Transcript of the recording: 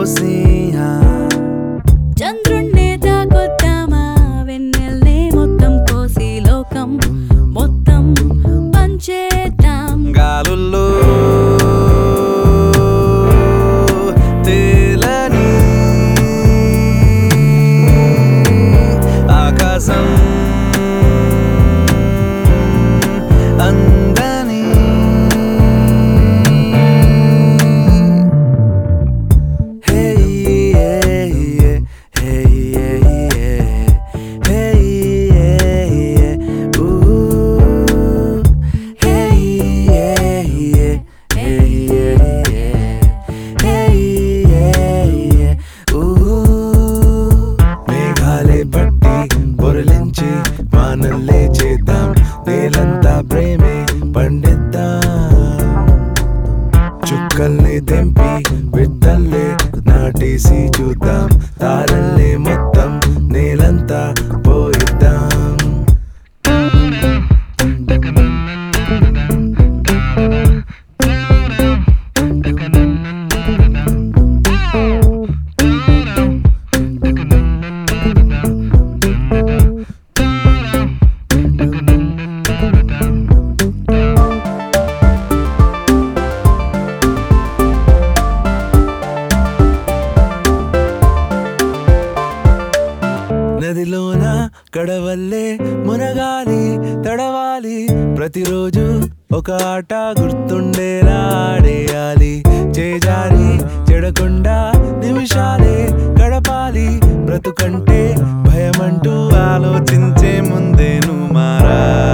పోసి ఆ. చంద్రుణ్ణే తాకొద్దామా వెన్నెల్నే మొత్తం కోసి లోకం మొత్తం పంచేద్దాం గాలుల్లో తేలని ఆకాశం అందని హే యే యే హే యే యే హే యే యే ఊ హే యే యే హే యే యే హే యే యే ఊ మేఘాలే పట్టి పొరలించి వానల్లే చేద్దాం నేలంతా ప్రేమే పండిద్దాం చుక్కల్ని తెంపి విత్తల్లే నాటేసి చూద్దాం తారల్లే మొత్తం నేలంతా పోయిద్దాం నదిలోన కడవల్లే మునగాలి తడవాలి ప్రతిరోజు ఒక ఆట గుర్తుండేలా ఆడేయాలి చేజారి చెడకుండా నిమిషాలే గడపాలి బ్రతుకంటే భయమంటూ ఆలోచించే ముందే నువ్వు మారాలి